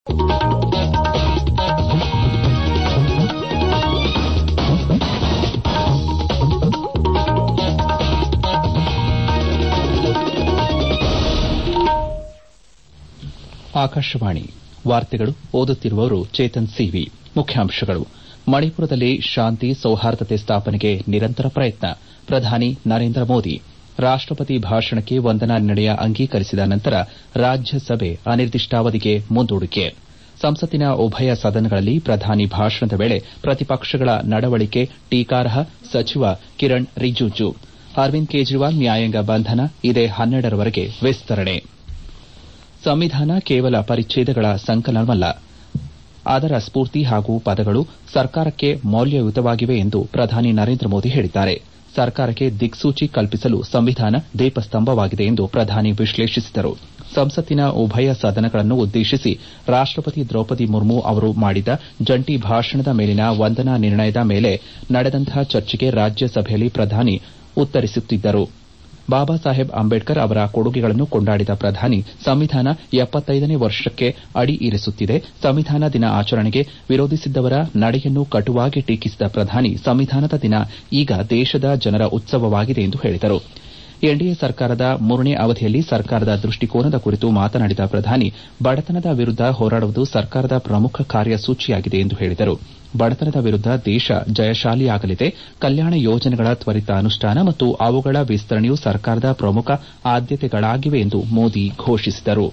ಆಕಾಶವಾಣಿ ವಾರ್ತೆಗಳು ಓದುತ್ತಿರುವವರು ಚೇತನ್ ಸಿವಿ ಮುಖ್ಯಾಂಶಗಳು ಮಣಿಪುರದಲ್ಲಿ ಶಾಂತಿ ಸೌಹಾರ್ದತೆ ಸ್ಥಾಪನೆಗೆ ನಿರಂತರ ಪ್ರಯತ್ನ ಪ್ರಧಾನಿ ನರೇಂದ್ರ ಮೋದಿ ರಾಷ್ಟಪತಿ ಭಾಷಣಕ್ಕೆ ವಂದನಾ ನಿರ್ಣಯ ಅಂಗೀಕರಿಸಿದ ನಂತರ ರಾಜ್ಯಸಭೆ ಅನಿರ್ದಿಷ್ಟಾವಧಿಗೆ ಮುಂದೂಡಿಕೆ ಸಂಸತ್ತಿನ ಉಭಯ ಸದನಗಳಲ್ಲಿ ಪ್ರಧಾನಿ ಭಾಷಣದ ವೇಳೆ ಪ್ರತಿಪಕ್ಷಗಳ ನಡವಳಿಕೆ ಟೀಕಾರ್ಹ ಸಚಿವ ಕಿರಣ್ ರಿಜಿಜು ಅರವಿಂದ್ ಕೇಜ್ರಿವಾಲ್ ನ್ಯಾಯಾಂಗ ಬಂಧನ ಇದೇ ಹನ್ನೆರಡರವರೆಗೆ ವಿಸ್ತರಣೆ ಸಂವಿಧಾನ ಕೇವಲ ಪರಿಚ್ಛೇದಗಳ ಸಂಕಲನವಲ್ಲ ಅದರ ಸ್ಫೂರ್ತಿ ಹಾಗೂ ಪದಗಳು ಸರ್ಕಾರಕ್ಕೆ ಮೌಲ್ಯಯುತವಾಗಿವೆ ಎಂದು ಪ್ರಧಾನಿ ನರೇಂದ್ರ ಮೋದಿ ಹೇಳಿದ್ದಾರೆ ಸರ್ಕಾರಕ್ಕೆ ದಿಕ್ಸೂಚಿ ಕಲ್ಪಿಸಲು ಸಂವಿಧಾನ ದೀಪಸ್ತಂಭವಾಗಿದೆ ಎಂದು ಪ್ರಧಾನಿ ವಿಶ್ಲೇಷಿಸಿದರು ಸಂಸತ್ತಿನ ಉಭಯ ಸದನಗಳನ್ನು ಉದ್ದೇಶಿಸಿ ರಾಷ್ಟಪತಿ ದ್ರೌಪದಿ ಮುರ್ಮು ಅವರು ಮಾಡಿದ ಜಂಟಿ ಭಾಷಣದ ಮೇಲಿನ ವಂದನಾ ನಿರ್ಣಯದ ಮೇಲೆ ನಡೆದಂತಹ ಚರ್ಚೆಗೆ ರಾಜ್ಯಸಭೆಯಲ್ಲಿ ಪ್ರಧಾನಿ ಉತ್ತರಿಸುತ್ತಿದ್ದರು ಬಾಬಾ ಸಾಹೇಬ್ ಅಂಬೇಡ್ಕರ್ ಅವರ ಕೊಡುಗೆಗಳನ್ನು ಕೊಂಡಾಡಿದ ಪ್ರಧಾನಿ ಸಂವಿಧಾನ ಎಪ್ಪತ್ತೈದನೇ ವರ್ಷಕ್ಕೆ ಅಡಿ ಇರಿಸುತ್ತಿದೆ ಸಂವಿಧಾನ ದಿನ ಆಚರಣೆಗೆ ವಿರೋಧಿಸಿದ್ದವರ ನಡೆಯನ್ನು ಕಟುವಾಗಿ ಟೀಕಿಸಿದ ಪ್ರಧಾನಿ ಸಂವಿಧಾನದ ದಿನ ಈಗ ದೇಶದ ಜನರ ಉತ್ಸವವಾಗಿದೆ ಎಂದು ಹೇಳಿದರು ಎನ್ಡಿಎ ಸರ್ಕಾರದ ಮೂರನೇ ಅವಧಿಯಲ್ಲಿ ಸರ್ಕಾರದ ದೃಷ್ಟಿಕೋನದ ಕುರಿತು ಮಾತನಾಡಿದ ಪ್ರಧಾನಿ ಬಡತನದ ವಿರುದ್ದ ಹೋರಾಡುವುದು ಸರ್ಕಾರದ ಪ್ರಮುಖ ಕಾರ್ಯಸೂಚಿಯಾಗಿದೆ ಎಂದು ಹೇಳಿದರು ಬಡತನದ ವಿರುದ್ದ ದೇಶ ಜಯಶಾಲಿಯಾಗಲಿದೆ ಕಲ್ಯಾಣ ಯೋಜನೆಗಳ ತ್ವರಿತ ಅನುಷ್ಠಾನ ಮತ್ತು ಅವುಗಳ ವಿಸ್ತರಣೆಯು ಸರ್ಕಾರದ ಪ್ರಮುಖ ಆದ್ಯತೆಗಳಾಗಿವೆ ಎಂದು ಮೋದಿ ಘೋಷಿಸಿದರು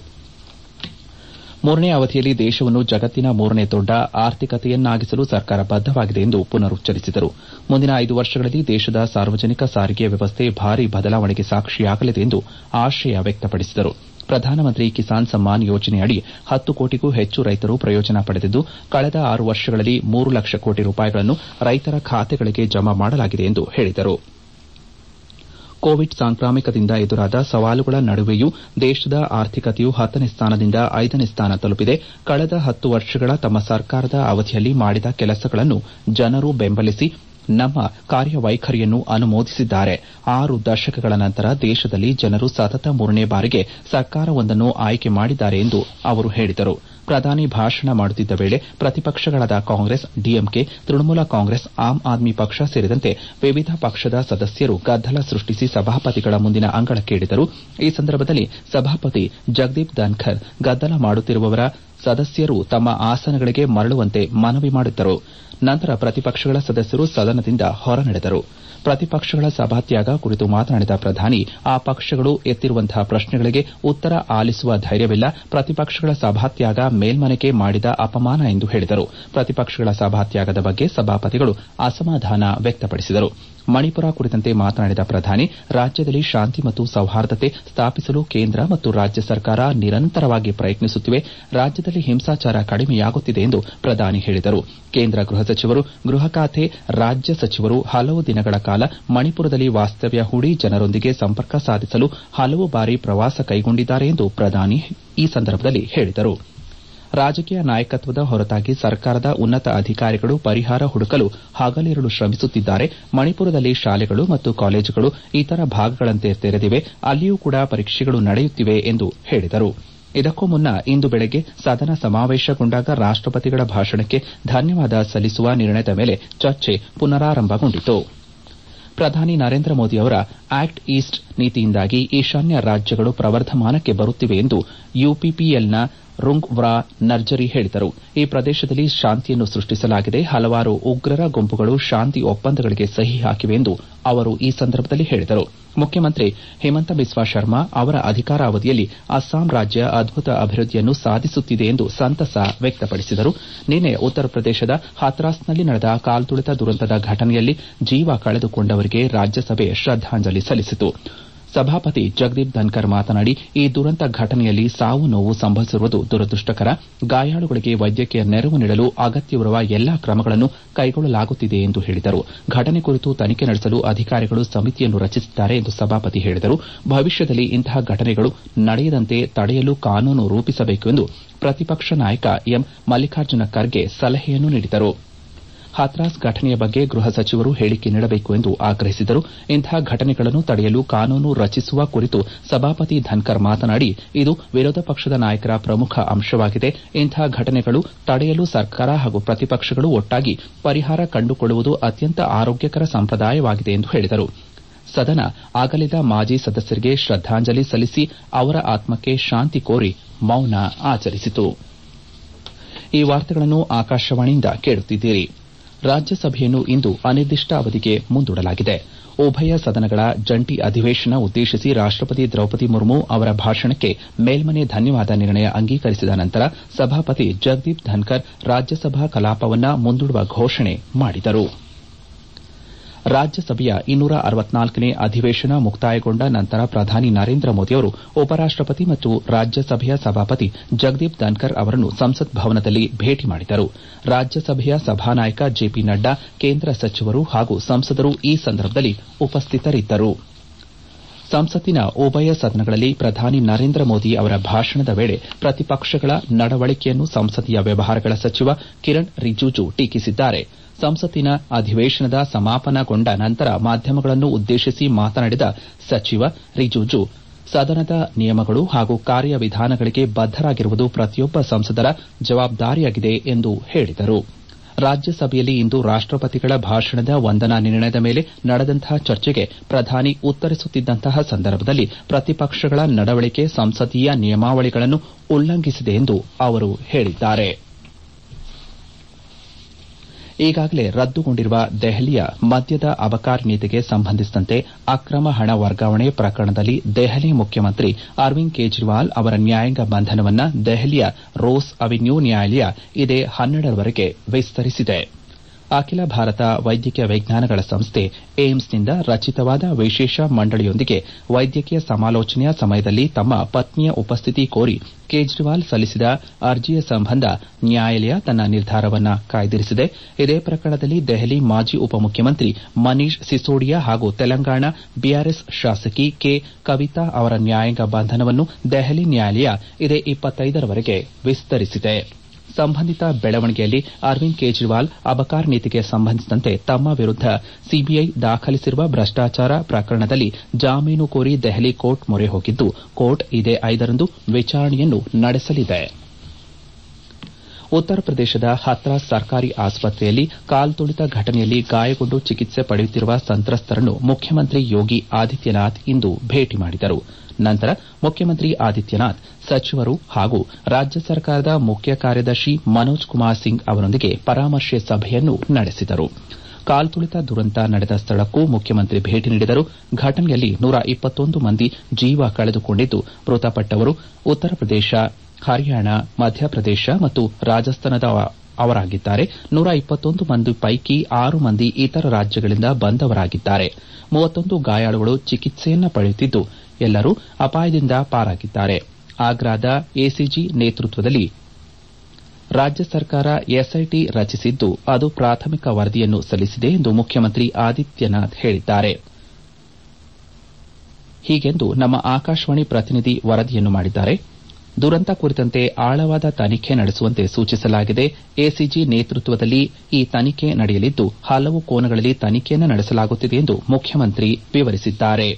ಮೂರನೇ ಅವಧಿಯಲ್ಲಿ ದೇಶವನ್ನು ಜಗತ್ತಿನ ಮೂರನೇ ದೊಡ್ಡ ಆರ್ಥಿಕತೆಯನ್ನಾಗಿಸಲು ಸರ್ಕಾರ ಬದ್ದವಾಗಿದೆ ಎಂದು ಪುನರುಚ್ಚರಿಸಿದರು ಮುಂದಿನ ಐದು ವರ್ಷಗಳಲ್ಲಿ ದೇಶದ ಸಾರ್ವಜನಿಕ ಸಾರಿಗೆ ವ್ಯವಸ್ಥೆ ಭಾರಿ ಬದಲಾವಣೆಗೆ ಸಾಕ್ಷಿಯಾಗಲಿದೆ ಎಂದು ಆಶಯ ವ್ಯಕ್ತಪಡಿಸಿದರು ಪ್ರಧಾನಮಂತ್ರಿ ಕಿಸಾನ್ ಸಮ್ಮಾನ್ ಯೋಜನೆಯಡಿ ಹತ್ತು ಕೋಟಿಗೂ ಹೆಚ್ಚು ರೈತರು ಪ್ರಯೋಜನ ಪಡೆದಿದ್ದು ಕಳೆದ ಆರು ವರ್ಷಗಳಲ್ಲಿ ಮೂರು ಲಕ್ಷ ಕೋಟಿ ರೂಪಾಯಿಗಳನ್ನು ರೈತರ ಖಾತೆಗಳಿಗೆ ಜಮಾ ಮಾಡಲಾಗಿದೆ ಎಂದು ಹೇಳಿದರು ಕೋವಿಡ್ ಸಾಂಕ್ರಾಮಿಕದಿಂದ ಎದುರಾದ ಸವಾಲುಗಳ ನಡುವೆಯೂ ದೇಶದ ಆರ್ಥಿಕತೆಯು ಹತ್ತನೇ ಸ್ಥಾನದಿಂದ ಐದನೇ ಸ್ಥಾನ ತಲುಪಿದೆ ಕಳೆದ ಹತ್ತು ವರ್ಷಗಳ ತಮ್ಮ ಸರ್ಕಾರದ ಅವಧಿಯಲ್ಲಿ ಮಾಡಿದ ಕೆಲಸಗಳನ್ನು ಜನರು ಬೆಂಬಲಿಸಿ ನಮ್ಮ ಕಾರ್ಯವೈಖರಿಯನ್ನು ಅನುಮೋದಿಸಿದ್ದಾರೆ ಆರು ದಶಕಗಳ ನಂತರ ದೇಶದಲ್ಲಿ ಜನರು ಸತತ ಮೂರನೇ ಬಾರಿಗೆ ಸರ್ಕಾರವೊಂದನ್ನು ಆಯ್ಕೆ ಮಾಡಿದ್ದಾರೆ ಎಂದು ಅವರು ಹೇಳಿದರು ಪ್ರಧಾನಿ ಭಾಷಣ ಮಾಡುತ್ತಿದ್ದ ವೇಳೆ ಪ್ರತಿಪಕ್ಷಗಳಾದ ಕಾಂಗ್ರೆಸ್ ಡಿಎಂಕೆ ತೃಣಮೂಲ ಕಾಂಗ್ರೆಸ್ ಆಮ್ ಆದ್ಮಿ ಪಕ್ಷ ಸೇರಿದಂತೆ ವಿವಿಧ ಪಕ್ಷದ ಸದಸ್ಯರು ಗದ್ದಲ ಸೃಷ್ಟಿಸಿ ಸಭಾಪತಿಗಳ ಮುಂದಿನ ಅಂಗಳಕ್ಕೆ ಇಳಿದರು ಈ ಸಂದರ್ಭದಲ್ಲಿ ಸಭಾಪತಿ ಜಗದೀಪ್ ಧನ್ಕರ್ ಗದ್ದಲ ಮಾಡುತ್ತಿರುವವರ ಸದಸ್ಯರು ತಮ್ಮ ಆಸನಗಳಿಗೆ ಮರಳುವಂತೆ ಮನವಿ ಮಾಡಿದ್ದರು ನಂತರ ಪ್ರತಿಪಕ್ಷಗಳ ಸದಸ್ಯರು ಸದನದಿಂದ ಹೊರನಡೆದರು ಪ್ರತಿಪಕ್ಷಗಳ ಸಭಾತ್ಯಾಗ ಕುರಿತು ಮಾತನಾಡಿದ ಪ್ರಧಾನಿ ಆ ಪಕ್ಷಗಳು ಎತ್ತಿರುವಂತಹ ಪ್ರಶ್ನೆಗಳಿಗೆ ಉತ್ತರ ಆಲಿಸುವ ಧೈರ್ಯವಿಲ್ಲ ಪ್ರತಿಪಕ್ಷಗಳ ಸಭಾತ್ಯಾಗ ಮೇಲ್ಮನೆಗೆ ಮಾಡಿದ ಅಪಮಾನ ಎಂದು ಹೇಳಿದರು ಪ್ರತಿಪಕ್ಷಗಳ ಸಭಾತ್ಯಾಗದ ಬಗ್ಗೆ ಸಭಾಪತಿಗಳು ಅಸಮಾಧಾನ ವ್ಯಕ್ತಪಡಿಸಿದರು ಮಣಿಪುರ ಕುರಿತಂತೆ ಮಾತನಾಡಿದ ಪ್ರಧಾನಿ ರಾಜ್ಯದಲ್ಲಿ ಶಾಂತಿ ಮತ್ತು ಸೌಹಾರ್ದತೆ ಸ್ಥಾಪಿಸಲು ಕೇಂದ್ರ ಮತ್ತು ರಾಜ್ಯ ಸರ್ಕಾರ ನಿರಂತರವಾಗಿ ಪ್ರಯತ್ನಿಸುತ್ತಿವೆ ರಾಜ್ಯದಲ್ಲಿ ಹಿಂಸಾಚಾರ ಕಡಿಮೆಯಾಗುತ್ತಿದೆ ಎಂದು ಪ್ರಧಾನಿ ಹೇಳಿದರು ಕೇಂದ್ರ ಗೃಹ ಸಚಿವರು ಗೃಹ ಖಾತೆ ರಾಜ್ಯ ಸಚಿವರು ಹಲವು ದಿನಗಳ ಕಾಲ ಮಣಿಪುರದಲ್ಲಿ ವಾಸ್ತವ್ಯ ಹೂಡಿ ಜನರೊಂದಿಗೆ ಸಂಪರ್ಕ ಸಾಧಿಸಲು ಹಲವು ಬಾರಿ ಪ್ರವಾಸ ಕೈಗೊಂಡಿದ್ದಾರೆ ಎಂದು ಪ್ರಧಾನಿ ಈ ಸಂದರ್ಭದಲ್ಲಿ ಹೇಳಿದರು ರಾಜಕೀಯ ನಾಯಕತ್ವದ ಹೊರತಾಗಿ ಸರ್ಕಾರದ ಉನ್ನತ ಅಧಿಕಾರಿಗಳು ಪರಿಹಾರ ಹುಡುಕಲು ಹಗಲಿರುಳು ಶ್ರಮಿಸುತ್ತಿದ್ದಾರೆ ಮಣಿಪುರದಲ್ಲಿ ಶಾಲೆಗಳು ಮತ್ತು ಕಾಲೇಜುಗಳು ಇತರ ಭಾಗಗಳಂತೆ ತೆರೆದಿವೆ ಅಲ್ಲಿಯೂ ಕೂಡ ಪರೀಕ್ಷೆಗಳು ನಡೆಯುತ್ತಿವೆ ಎಂದು ಹೇಳಿದರು ಇದಕ್ಕೂ ಮುನ್ನ ಇಂದು ಬೆಳಗ್ಗೆ ಸದನ ಸಮಾವೇಶಗೊಂಡಾಗ ರಾಷ್ಟಪತಿಗಳ ಭಾಷಣಕ್ಕೆ ಧನ್ಯವಾದ ಸಲ್ಲಿಸುವ ನಿರ್ಣಯದ ಮೇಲೆ ಚರ್ಚೆ ಪುನರಾರಂಭಗೊಂಡಿತು ಪ್ರಧಾನಿ ನರೇಂದ್ರ ಮೋದಿ ಅವರ ಆಕ್ಟ್ ಈಸ್ಟ್ ನೀತಿಯಿಂದಾಗಿ ಈಶಾನ್ಯ ರಾಜ್ಯಗಳು ಪ್ರವರ್ಧಮಾನಕ್ಕೆ ಬರುತ್ತಿವೆ ಎಂದು ಯುಪಿಪಿಎಲ್ನ ರುಂಗ್ವ್ರಾ ನರ್ಜರಿ ಹೇಳಿದರು ಈ ಪ್ರದೇಶದಲ್ಲಿ ಶಾಂತಿಯನ್ನು ಸೃಷ್ಟಿಸಲಾಗಿದೆ ಹಲವಾರು ಉಗ್ರರ ಗುಂಪುಗಳು ಶಾಂತಿ ಒಪ್ಪಂದಗಳಿಗೆ ಸಹಿ ಹಾಕಿವೆ ಎಂದು ಅವರು ಈ ಸಂದರ್ಭದಲ್ಲಿ ಹೇಳಿದರು ಮುಖ್ಯಮಂತ್ರಿ ಹಿಮಂತ ಬಿಸ್ವಾ ಶರ್ಮಾ ಅವರ ಅಧಿಕಾರಾವಧಿಯಲ್ಲಿ ಅಸ್ಸಾಂ ರಾಜ್ಯ ಅದ್ಭುತ ಅಭಿವೃದ್ಧಿಯನ್ನು ಸಾಧಿಸುತ್ತಿದೆ ಎಂದು ಸಂತಸ ವ್ಯಕ್ತಪಡಿಸಿದರು ನಿನ್ನೆ ಉತ್ತರ ಪ್ರದೇಶದ ಹಾಥ್ರಾಸ್ನಲ್ಲಿ ನಡೆದ ಕಾಲ್ತುಳಿತ ದುರಂತದ ಘಟನೆಯಲ್ಲಿ ಜೀವ ಕಳೆದುಕೊಂಡವರಿಗೆ ರಾಜ್ಯಸಭೆ ಶ್ರದ್ದಾಂಜಲಿ ಸಲ್ಲಿಸಿತು ಸಭಾಪತಿ ಜಗದೀಪ್ ಧನ್ಕರ್ ಮಾತನಾಡಿ ಈ ದುರಂತ ಘಟನೆಯಲ್ಲಿ ಸಾವು ನೋವು ಸಂಭವಿಸಿರುವುದು ದುರದೃಷ್ಟಕರ ಗಾಯಾಳುಗಳಿಗೆ ವೈದ್ಯಕೀಯ ನೆರವು ನೀಡಲು ಅಗತ್ಯವಿರುವ ಎಲ್ಲಾ ಕ್ರಮಗಳನ್ನು ಕೈಗೊಳ್ಳಲಾಗುತ್ತಿದೆ ಎಂದು ಹೇಳಿದರು ಘಟನೆ ಕುರಿತು ತನಿಖೆ ನಡೆಸಲು ಅಧಿಕಾರಿಗಳು ಸಮಿತಿಯನ್ನು ರಚಿಸಿದ್ದಾರೆ ಎಂದು ಸಭಾಪತಿ ಹೇಳಿದರು ಭವಿಷ್ಯದಲ್ಲಿ ಇಂತಹ ಘಟನೆಗಳು ನಡೆಯದಂತೆ ತಡೆಯಲು ಕಾನೂನು ರೂಪಿಸಬೇಕು ಎಂದು ಪ್ರತಿಪಕ್ಷ ನಾಯಕ ಎಂ ಮಲ್ಲಿಕಾರ್ಜುನ ಖರ್ಗೆ ಸಲಹೆಯನ್ನು ನೀಡಿದರು ಹಾಥ್ರಾಸ್ ಘಟನೆಯ ಬಗ್ಗೆ ಗೃಹ ಸಚಿವರು ಹೇಳಿಕೆ ನೀಡಬೇಕು ಎಂದು ಆಗ್ರಹಿಸಿದರು ಇಂತಹ ಘಟನೆಗಳನ್ನು ತಡೆಯಲು ಕಾನೂನು ರಚಿಸುವ ಕುರಿತು ಸಭಾಪತಿ ಧನ್ಕರ್ ಮಾತನಾಡಿ ಇದು ವಿರೋಧ ಪಕ್ಷದ ನಾಯಕರ ಪ್ರಮುಖ ಅಂಶವಾಗಿದೆ ಇಂತಹ ಘಟನೆಗಳು ತಡೆಯಲು ಸರ್ಕಾರ ಹಾಗೂ ಪ್ರತಿಪಕ್ಷಗಳು ಒಟ್ಟಾಗಿ ಪರಿಹಾರ ಕಂಡುಕೊಳ್ಳುವುದು ಅತ್ಯಂತ ಆರೋಗ್ಯಕರ ಸಂಪ್ರದಾಯವಾಗಿದೆ ಎಂದು ಹೇಳಿದರು ಸದನ ಅಗಲಿದ ಮಾಜಿ ಸದಸ್ಯರಿಗೆ ಶ್ರದ್ದಾಂಜಲಿ ಸಲ್ಲಿಸಿ ಅವರ ಆತ್ಮಕ್ಕೆ ಶಾಂತಿ ಕೋರಿ ಮೌನ ಆಚರಿಸಿತು ಈ ವಾರ್ತೆಗಳನ್ನು ಆಕಾಶವಾಣಿಯಿಂದ ಕೇಳುತ್ತಿದ್ದೀರಿ ರಾಜ್ಯಸಭೆಯನ್ನು ಇಂದು ಅನಿರ್ದಿಷ್ಟ ಅವಧಿಗೆ ಮುಂದೂಡಲಾಗಿದೆ ಉಭಯ ಸದನಗಳ ಜಂಟಿ ಅಧಿವೇಶನ ಉದ್ದೇಶಿಸಿ ರಾಷ್ಟಪತಿ ದ್ರೌಪದಿ ಮುರ್ಮು ಅವರ ಭಾಷಣಕ್ಕೆ ಮೇಲ್ಮನೆ ಧನ್ಯವಾದ ನಿರ್ಣಯ ಅಂಗೀಕರಿಸಿದ ನಂತರ ಸಭಾಪತಿ ಜಗದೀಪ್ ಧನ್ಕರ್ ರಾಜ್ಯಸಭಾ ಕಲಾಪವನ್ನು ಮುಂದೂಡುವ ಘೋಷಣೆ ಮಾಡಿದರು ರಾಜ್ಯಸಭೆಯ ಇನ್ನೂರ ಅರವತ್ನಾಲ್ಕನೇ ಅಧಿವೇಶನ ಮುಕ್ತಾಯಗೊಂಡ ನಂತರ ಪ್ರಧಾನಿ ನರೇಂದ್ರ ಮೋದಿಯವರು ಉಪರಾಷ್ಟಪತಿ ಮತ್ತು ರಾಜ್ಯಸಭೆಯ ಸಭಾಪತಿ ಜಗದೀಪ್ ಧನ್ಕರ್ ಅವರನ್ನು ಸಂಸತ್ ಭವನದಲ್ಲಿ ಭೇಟಿ ಮಾಡಿದರು ರಾಜ್ಯಸಭೆಯ ಸಭಾನಾಯಕ ಜೆಪಿ ನಡ್ಡಾ ಕೇಂದ್ರ ಸಚಿವರು ಹಾಗೂ ಸಂಸದರು ಈ ಸಂದರ್ಭದಲ್ಲಿ ಉಪಸ್ಥಿತರಿದ್ದರು ಸಂಸತ್ತಿನ ಉಭಯ ಸದನಗಳಲ್ಲಿ ಪ್ರಧಾನಿ ನರೇಂದ್ರ ಮೋದಿ ಅವರ ಭಾಷಣದ ವೇಳೆ ಪ್ರತಿಪಕ್ಷಗಳ ನಡವಳಿಕೆಯನ್ನು ಸಂಸದೀಯ ವ್ಯವಹಾರಗಳ ಸಚಿವ ಕಿರಣ್ ರಿಜಿಜು ಟೀಕಿಸಿದ್ದಾರೆ ಸಂಸತ್ತಿನ ಅಧಿವೇಶನದ ಸಮಾಪನಗೊಂಡ ನಂತರ ಮಾಧ್ಯಮಗಳನ್ನು ಉದ್ದೇಶಿಸಿ ಮಾತನಾಡಿದ ಸಚಿವ ರಿಜಿಜು ಸದನದ ನಿಯಮಗಳು ಹಾಗೂ ಕಾರ್ಯವಿಧಾನಗಳಿಗೆ ಬದ್ದರಾಗಿರುವುದು ಪ್ರತಿಯೊಬ್ಬ ಸಂಸದರ ಜವಾಬ್ದಾರಿಯಾಗಿದೆ ಎಂದು ಹೇಳಿದರು ರಾಜ್ಯಸಭೆಯಲ್ಲಿ ಇಂದು ರಾಷ್ಟಪತಿಗಳ ಭಾಷಣದ ವಂದನಾ ನಿರ್ಣಯದ ಮೇಲೆ ನಡೆದಂತಹ ಚರ್ಚೆಗೆ ಪ್ರಧಾನಿ ಉತ್ತರಿಸುತ್ತಿದ್ದಂತಹ ಸಂದರ್ಭದಲ್ಲಿ ಪ್ರತಿಪಕ್ಷಗಳ ನಡವಳಿಕೆ ಸಂಸದೀಯ ನಿಯಮಾವಳಿಗಳನ್ನು ಉಲ್ಲಂಘಿಸಿದೆ ಎಂದು ಅವರು ಹೇಳಿದ್ದಾರೆ ಈಗಾಗಲೇ ರದ್ದುಗೊಂಡಿರುವ ದೆಹಲಿಯ ಮದ್ಯದ ಅಬಕಾರಿ ನೀತಿಗೆ ಸಂಬಂಧಿಸಿದಂತೆ ಅಕ್ರಮ ಹಣ ವರ್ಗಾವಣೆ ಪ್ರಕರಣದಲ್ಲಿ ದೆಹಲಿ ಮುಖ್ಯಮಂತ್ರಿ ಅರವಿಂದ್ ಕೇಜ್ರಿವಾಲ್ ಅವರ ನ್ಯಾಯಾಂಗ ಬಂಧನವನ್ನು ದೆಹಲಿಯ ರೋಸ್ ಅವೆನ್ಯೂ ನ್ಯಾಯಾಲಯ ಇದೇ ಹನ್ನೆರಡರವರೆಗೆ ವಿಸ್ತರಿಸಿದೆ ಅಖಿಲ ಭಾರತ ವೈದ್ಯಕೀಯ ವಿಜ್ಞಾನಗಳ ಸಂಸ್ಥೆ ಏಮ್ಸ್ನಿಂದ ರಚಿತವಾದ ವಿಶೇಷ ಮಂಡಳಿಯೊಂದಿಗೆ ವೈದ್ಯಕೀಯ ಸಮಾಲೋಚನೆಯ ಸಮಯದಲ್ಲಿ ತಮ್ಮ ಪತ್ನಿಯ ಉಪಸ್ಥಿತಿ ಕೋರಿ ಕೇಜ್ರಿವಾಲ್ ಸಲ್ಲಿಸಿದ ಅರ್ಜಿಯ ಸಂಬಂಧ ನ್ಯಾಯಾಲಯ ತನ್ನ ನಿರ್ಧಾರವನ್ನು ಕಾಯ್ದಿರಿಸಿದೆ ಇದೇ ಪ್ರಕರಣದಲ್ಲಿ ದೆಹಲಿ ಮಾಜಿ ಉಪಮುಖ್ಯಮಂತ್ರಿ ಮನೀಶ್ ಸಿಸೋಡಿಯಾ ಹಾಗೂ ತೆಲಂಗಾಣ ಬಿಆರ್ಎಸ್ ಶಾಸಕಿ ಕೆ ಕವಿತಾ ಅವರ ನ್ಯಾಯಾಂಗ ಬಂಧನವನ್ನು ದೆಹಲಿ ನ್ಯಾಯಾಲಯ ಇದೇ ಇಪ್ಪತ್ತೈದರವರೆಗೆ ವಿಸ್ತರಿಸಿದೆ ಸಂಬಂಧಿತ ಬೆಳವಣಿಗೆಯಲ್ಲಿ ಅರವಿಂದ್ ಕೇಜ್ರಿವಾಲ್ ಅಬಕಾರಿ ನೀತಿಗೆ ಸಂಬಂಧಿಸಿದಂತೆ ತಮ್ಮ ವಿರುದ್ದ ಸಿಬಿಐ ದಾಖಲಿಸಿರುವ ಭ್ರಷ್ಟಾಚಾರ ಪ್ರಕರಣದಲ್ಲಿ ಜಾಮೀನು ಕೋರಿ ದೆಹಲಿ ಕೋರ್ಟ್ ಮೊರೆ ಹೋಗಿದ್ದು ಕೋರ್ಟ್ ಇದೇ ಐದರಂದು ವಿಚಾರಣೆಯನ್ನು ನಡೆಸಲಿದೆ ಉತ್ತರ ಪ್ರದೇಶದ ಹತ್ರಾಸ್ ಸರ್ಕಾರಿ ಆಸ್ಪತ್ರೆಯಲ್ಲಿ ಕಾಲ್ತುಳಿತ ಘಟನೆಯಲ್ಲಿ ಗಾಯಗೊಂಡು ಚಿಕಿತ್ಸೆ ಪಡೆಯುತ್ತಿರುವ ಸಂತ್ರಸ್ತರನ್ನು ಮುಖ್ಯಮಂತ್ರಿ ಯೋಗಿ ಆದಿತ್ಯನಾಥ್ ಇಂದು ಭೇಟಿ ಮಾಡಿದರು ನಂತರ ಮುಖ್ಯಮಂತ್ರಿ ಆದಿತ್ಯನಾಥ್ ಸಚಿವರು ಹಾಗೂ ರಾಜ್ಯ ಸರ್ಕಾರದ ಮುಖ್ಯ ಕಾರ್ಯದರ್ಶಿ ಮನೋಜ್ ಕುಮಾರ್ ಸಿಂಗ್ ಅವರೊಂದಿಗೆ ಪರಾಮರ್ಶೆ ಸಭೆಯನ್ನು ನಡೆಸಿದರು ಕಾಲ್ತುಳಿತ ದುರಂತ ನಡೆದ ಸ್ಥಳಕ್ಕೂ ಮುಖ್ಯಮಂತ್ರಿ ಭೇಟಿ ನೀಡಿದರು ಘಟನೆಯಲ್ಲಿ ನೂರ ಇಪ್ಪತ್ತೊಂದು ಮಂದಿ ಜೀವ ಕಳೆದುಕೊಂಡಿದ್ದು ಮೃತಪಟ್ಟವರು ಉತ್ತರ ಪ್ರದೇಶ ಹರಿಯಾಣ ಮಧ್ಯಪ್ರದೇಶ ಮತ್ತು ರಾಜಸ್ಥಾನದ ಅವರಾಗಿದ್ದಾರೆ ನೂರ ಇಪ್ಪತ್ತೊಂದು ಮಂದಿ ಪೈಕಿ ಆರು ಮಂದಿ ಇತರ ರಾಜ್ಯಗಳಿಂದ ಬಂದವರಾಗಿದ್ದಾರೆ ಮೂವತ್ತೊಂದು ಗಾಯಾಳುಗಳು ಚಿಕಿತ್ಸೆಯನ್ನ ಪಡೆಯುತ್ತಿದ್ದು ಎಲ್ಲರೂ ಅಪಾಯದಿಂದ ಪಾರಾಗಿದ್ದಾರೆ ಆಗ್ರಾದ ಎಸಿಜಿ ನೇತೃತ್ವದಲ್ಲಿ ರಾಜ್ಯ ಸರ್ಕಾರ ಎಸ್ಐಟಿ ರಚಿಸಿದ್ದು ಅದು ಪ್ರಾಥಮಿಕ ವರದಿಯನ್ನು ಸಲ್ಲಿಸಿದೆ ಎಂದು ಮುಖ್ಯಮಂತ್ರಿ ಆದಿತ್ಯನಾಥ್ ಹೇಳಿದ್ದಾರೆ ಹೀಗೆಂದು ನಮ್ಮ ಆಕಾಶವಾಣಿ ಪ್ರತಿನಿಧಿ ವರದಿಯನ್ನು ಮಾಡಿದ್ದಾರೆ ದುರಂತ ಕುರಿತಂತೆ ಆಳವಾದ ತನಿಖೆ ನಡೆಸುವಂತೆ ಸೂಚಿಸಲಾಗಿದೆ ಎಸಿಜಿ ನೇತೃತ್ವದಲ್ಲಿ ಈ ತನಿಖೆ ನಡೆಯಲಿದ್ದು ಹಲವು ಕೋನಗಳಲ್ಲಿ ತನಿಖೆಯನ್ನು ನಡೆಸಲಾಗುತ್ತಿದೆ ಎಂದು ಮುಖ್ಯಮಂತ್ರಿ ವಿವರಿಸಿದ್ದಾರೆ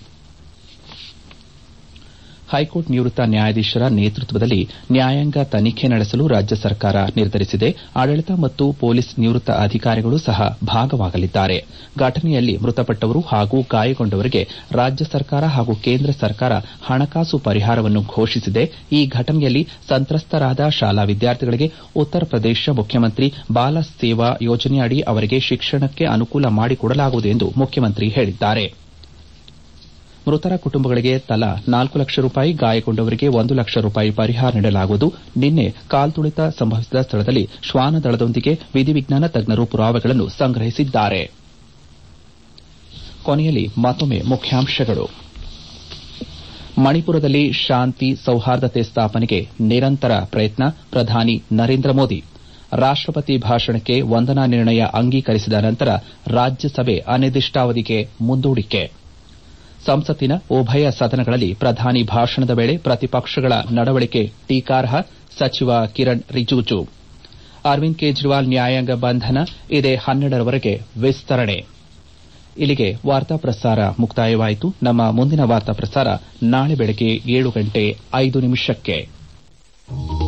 ಹೈಕೋರ್ಟ್ ನಿವೃತ್ತ ನ್ಯಾಯಾಧೀಶರ ನೇತೃತ್ವದಲ್ಲಿ ನ್ಯಾಯಾಂಗ ತನಿಖೆ ನಡೆಸಲು ರಾಜ್ಯ ಸರ್ಕಾರ ನಿರ್ಧರಿಸಿದೆ ಆಡಳಿತ ಮತ್ತು ಪೊಲೀಸ್ ನಿವೃತ್ತ ಅಧಿಕಾರಿಗಳು ಸಹ ಭಾಗವಾಗಲಿದ್ದಾರೆ ಘಟನೆಯಲ್ಲಿ ಮೃತಪಟ್ಟವರು ಹಾಗೂ ಗಾಯಗೊಂಡವರಿಗೆ ರಾಜ್ಯ ಸರ್ಕಾರ ಹಾಗೂ ಕೇಂದ್ರ ಸರ್ಕಾರ ಹಣಕಾಸು ಪರಿಹಾರವನ್ನು ಘೋಷಿಸಿದೆ ಈ ಘಟನೆಯಲ್ಲಿ ಸಂತ್ರಸ್ತರಾದ ಶಾಲಾ ವಿದ್ಯಾರ್ಥಿಗಳಿಗೆ ಉತ್ತರ ಪ್ರದೇಶ ಮುಖ್ಯಮಂತ್ರಿ ಬಾಲ ಸೇವಾ ಯೋಜನೆಯಡಿ ಅವರಿಗೆ ಶಿಕ್ಷಣಕ್ಕೆ ಅನುಕೂಲ ಮಾಡಿಕೊಡಲಾಗುವುದು ಎಂದು ಮುಖ್ಯಮಂತ್ರಿ ಹೇಳಿದ್ದಾರೆ ಮೃತರ ಕುಟುಂಬಗಳಿಗೆ ತಲಾ ನಾಲ್ಕು ಲಕ್ಷ ರೂಪಾಯಿ ಗಾಯಗೊಂಡವರಿಗೆ ಒಂದು ಲಕ್ಷ ರೂಪಾಯಿ ಪರಿಹಾರ ನೀಡಲಾಗುವುದು ನಿನ್ನೆ ಕಾಲ್ತುಳಿತ ಸಂಭವಿಸಿದ ಸ್ಥಳದಲ್ಲಿ ಶ್ವಾನದಳದೊಂದಿಗೆ ವಿಧಿವಿಜ್ಞಾನ ತಜ್ಞರು ಪುರಾವೆಗಳನ್ನು ಸಂಗ್ರಹಿಸಿದ್ದಾರೆ ಕೊನೆಯಲ್ಲಿ ಮತ್ತೊಮ್ಮೆ ಮುಖ್ಯಾಂಶಗಳು ಮಣಿಪುರದಲ್ಲಿ ಶಾಂತಿ ಸೌಹಾರ್ದತೆ ಸ್ಥಾಪನೆಗೆ ನಿರಂತರ ಪ್ರಯತ್ನ ಪ್ರಧಾನಿ ನರೇಂದ್ರ ಮೋದಿ ರಾಷ್ಟಪತಿ ಭಾಷಣಕ್ಕೆ ವಂದನಾ ನಿರ್ಣಯ ಅಂಗೀಕರಿಸಿದ ನಂತರ ರಾಜ್ಯಸಭೆ ಅನಿರ್ದಿಷ್ಟಾವಧಿಗೆ ಮುಂದೂಡಿಕೆ ಸಂಸತ್ತಿನ ಉಭಯ ಸದನಗಳಲ್ಲಿ ಪ್ರಧಾನಿ ಭಾಷಣದ ವೇಳೆ ಪ್ರತಿಪಕ್ಷಗಳ ನಡವಳಿಕೆ ಟೀಕಾರ್ಹ ಸಚಿವ ಕಿರಣ್ ರಿಜಿಜು ಅರವಿಂದ್ ಕೇಜ್ರಿವಾಲ್ ನ್ಯಾಯಾಂಗ ಬಂಧನ ಇದೇ ಹನ್ನೆರಡರವರೆಗೆ ವಿಸ್ತರಣೆ ಇಲ್ಲಿಗೆ ವಾರ್ತಾ ಪ್ರಸಾರ ಮುಕ್ತಾಯವಾಯಿತು ನಮ್ಮ ಮುಂದಿನ ವಾರ್ತಾ ಪ್ರಸಾರ ನಾಳೆ ಬೆಳಗ್ಗೆ ಏಳು ಗಂಟೆ ಐದು ನಿಮಿಷಕ್ಕೆ